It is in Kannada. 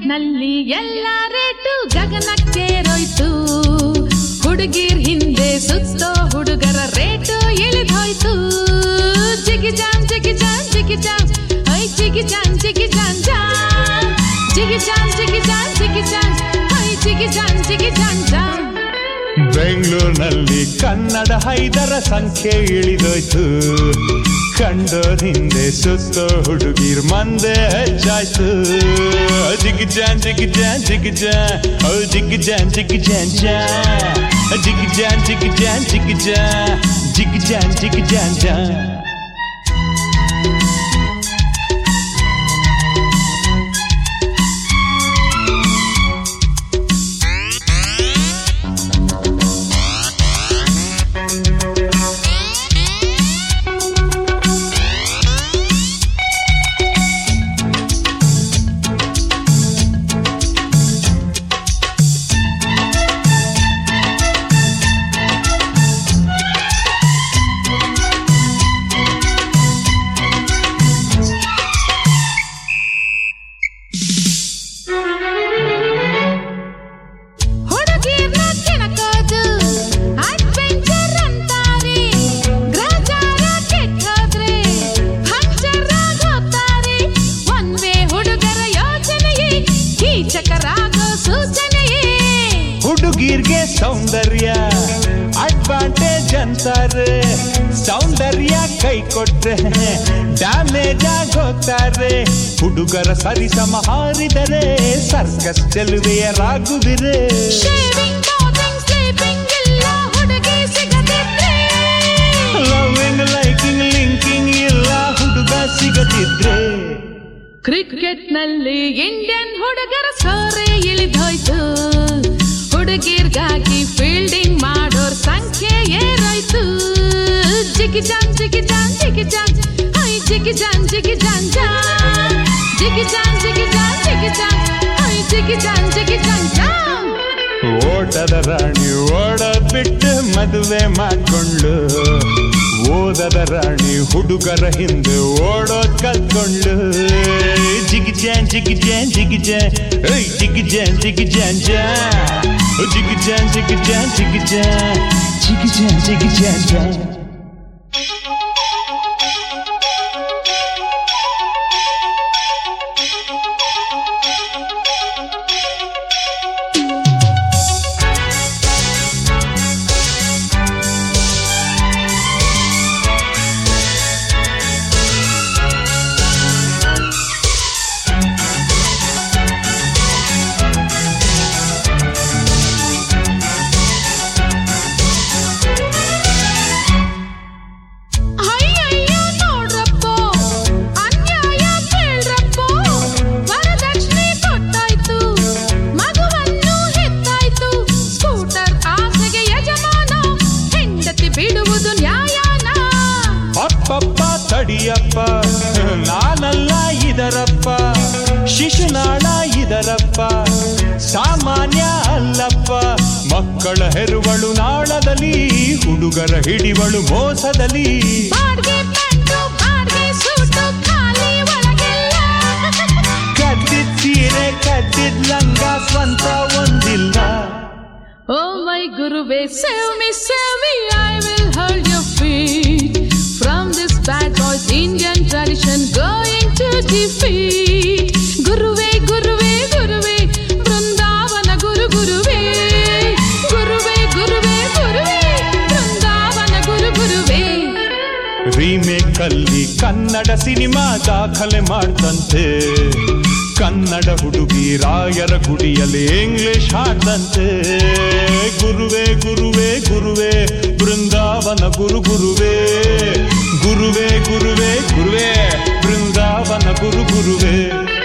ನಲ್ಲಿ ಎಲ್ಲ ರೇಟು ಗಗನಕ್ಕೇರೋಯ್ತು ಹುಡುಗಿರ್ ಹಿಂದೆ ಸುತ್ತೋ ಹುಡುಗರ ರೇಟು ಇಳಿದೋಯ್ತು ಜಿಗಿ ಜಾನ್ ಜಿಗಿ ಜಾನ್ ಜಿಗಿ ಜಾನ್ ಐ ಜಿಗಿ ಜಾನ್ ಜಿಗಿ ಜಾನ್ ಜಾನ್ ಜಿಗಿ ಜಾನ್ ಜಿಗಿ ಜಾನ್ ಜಿಗಿ ಜಾನ್ ಐ ಜಿಗಿ ಜಾನ್ ಜಿಗಿ ಜಾನ್ ಜಾನ್ ಬೆಂಗಳೂರಿನಲ್ಲಿ ಕನ್ನಡ ಹೈದರ ಸಂಖ್ಯೆ ಇಳಿದೋಯ್ತು ಕಂಡೋರ್ ಹಿಂದೆ ಸುತ್ತೋ ಹುಡುಗಿರ್ ಮಂದೆ ಹೆಚ್ಚಾಯ್ತು ಜಿಗಿ ಜಾನ್ ಜಿಗಿ ಜಾನ್ ಜಿಗಿ ಜಾನ್ ಓ ಜಿಗಿ ಜಾನ್ ಜಿಗಿ ಜಾನ್ ಜಾನ್ ಜಿಗಿ ಜಾನ್ ಜಿಗಿ ಜಾನ್ ಜಿಗಿ ಜಾನ್ ಜಿಗಿ ಜಾನ್ ಜಿಗಿ ಜಾನ್ ಜಾನ್ ಹುಡುಗಿರ್ನ ಕೆಣಕೋದು ಅಡ್ವೆಂಚರ್ ಅಂತಾರೆ ಗ್ರಹಚಾರ ಕೆಟ್ಟೋದ್ರೆ ಪಂಚರ್ ಹೋಗ್ತಾರೆ ಒನ್ ವೇ ಹುಡುಗರ ಯೋಚನೆಯೇ ಕೀಚಕರಾಗೋ ಸೂಚನೆಯೇ ಹುಡುಗಿರ್ಗೆ ಸೌಂದರ್ಯ ಅಡ್ವಾಂಟೇಜ್ ಅಂತಾರೆ ಸೌಂದರ್ಯ ಕೈ ಕೊಟ್ರೆ ಡ್ಯಾಮೇಜ್ ಆಗೋಗ್ತಾರೆ ಹುಡುಗರ ಸರಿಸಮ ಹಾರಿದರೆ ಸರ್ಕಸ್ ಚೆಲುವೆಯರಾಗುವಿರೆ ಶೇವಿಂಗ್ ಬಾತಿಂಗ್ ಸ್ಲೀಪಿಂಗ್ ಇಲ್ಲ ಹುಡುಗಿ ಸಿಗದಿದ್ರೆ ಲವಿಂಗ್ ಲೈಕಿಂಗ್ ಲಿಂಕಿಂಗ್ ಇಲ್ಲ ಹುಡುಗ ಸಿಗದಿದ್ರೆ ಕ್ರಿಕೆಟ್ ನಲ್ಲಿ ಇಂಡಿಯನ್ ಹುಡುಗರ ಸೋರೆ ಇಳಿದೋಯ್ತು ಹುಡುಗಿರ್ಗಾಗಿ ಫೀಲ್ಡಿಂಗ್ ಮಾಡೋರ್ ಸಂಖ್ಯೆ ಏರೋಯ್ತು ಜಿಗಿ ಜಾನ್ ಜಿಗಿ ಜಾನ್ ಜಿಗಿ ಜಾನ್ ಐ ಜಿಗಿ ಜಾನ್ ಜಿಗಿ ಜಾನ್ ಜಾನ್ ಜಿಗಿ ಜಾನ್ ಜಿಗಿ ಜಾನ್ ಜಿಗಿ ಜಾನ್ ಐ ಜಿಗಿ ಜಾನ್ ಜಿಗಿ ಜಾನ್ ಜಾನ್ ಓಟದ ರಾಣಿ ಓಡೋದ್ ಬಿಟ್ಟು ಮದುವೆ ಮಾಡ್ಕೊಂಡು ಓದದ ರಾಣಿ ಹುಡುಗರ ಹಿಂದೆ ಓಡೋದ್ ಕಲ್ತ್ಕೊಂಡು ಜಿಗಿ ಜಾನ್ ಜಿಗಿ ಜಾನ್ ಜಿಗಿ ಜಾನ್ ಏಯ್ ಜಿಗಿ ಜಾನ್ ಜಿಗಿ ಜಾನ್ ಜಾನ್ ಜಿಗಿ ಜಾನ್ ಜಿಗಿ ಜಾನ್ ಜಿಗಿ ಜಾನ್ ಜಿಗಿ ಜಾನ್ ಜಿಗಿ ಜಾನ್ ಜಾನ್ ಅಯ್ಯಯ್ಯೋ ನೋಡ್ರಪ್ಪೋ ಅನ್ಯಾಯ ಕೇಳ್ರಪ್ಪೋ ವರದಕ್ಷಿಣೆ ಕೊಟ್ಟಾಯ್ತು ಮಗುವನ್ನು ಹೆತ್ತಾಯ್ತು ಸ್ಕೂಟರ್ ಆಸೆಗೆ ಯಜಮಾನ ಹೆಂಡತಿ ಬಿಡುವುದು ನ್ಯಾಯನ ಅಪ್ಪಪ್ಪ ತಡಿಯಪ್ಪ ನಾನಲ್ಲ ಇದರಪ್ಪ ಶಿಶುನಾಳ ಇದರಪ್ಪ ಸಾಮಾನ್ಯ ಅಲ್ಲಪ್ಪ ಮಕ್ಕಳ ಹೆರುವಳು ನಾಳದಲ್ಲಿ ಹುಡುಗರ ಹಿಡಿವಳು ಮೋಸದಲ್ಲಿ ಬಾಡ್ಗೆ ಪೆಟ್ಟು ಬಾಡ್ಗೆ ಸೂಟು ಖಾಲಿ ಒಳಗೆಲ್ಲ ಕದ್ದಿದ್ ಸೀರೆ ಕದ್ದಿದ್ ಲಂಗ ಸ್ವಂತ ಒಂದಿಲ್ಲ ಓ ಮೈ ಗುರುವೆ save me save me I will hold your feet from this bad boys Indian tradition going to defeat ಗುರುವೆ ಗುರುವೆ ಗುರುವೆ ಬೃಂದಾವನ ಗುರು ಗುರುವೆ ಗುರುವೆ ಗುರುವೆ ಗುರುವೆ ಬೃಂದಾವನ ಗುರು ಗುರುವೆ ರೀಮೇಕ್ ಅಲ್ಲಿ ಕನ್ನಡ ಸಿನಿಮಾ ದಾಖಲೆ ಮಾಡ್ದಂತೆ ಕನ್ನಡ ಹುಡುಗಿ ರಾಯರ ಗುಡಿಯಲ್ಲಿ ಇಂಗ್ಲಿಷ್ ಹಾಡ್ದಂತೆ ಗುರುವೇ ಗುರುವೇ ಗುರುವೇ ಬೃಂದಾವನ ಗುರು ಗುರುವೇ ಗುರುವೇ ಗುರುವೇ ಗುರುವೇ ಬೃಂದಾವನ ಗುರು ಗುರುವೇ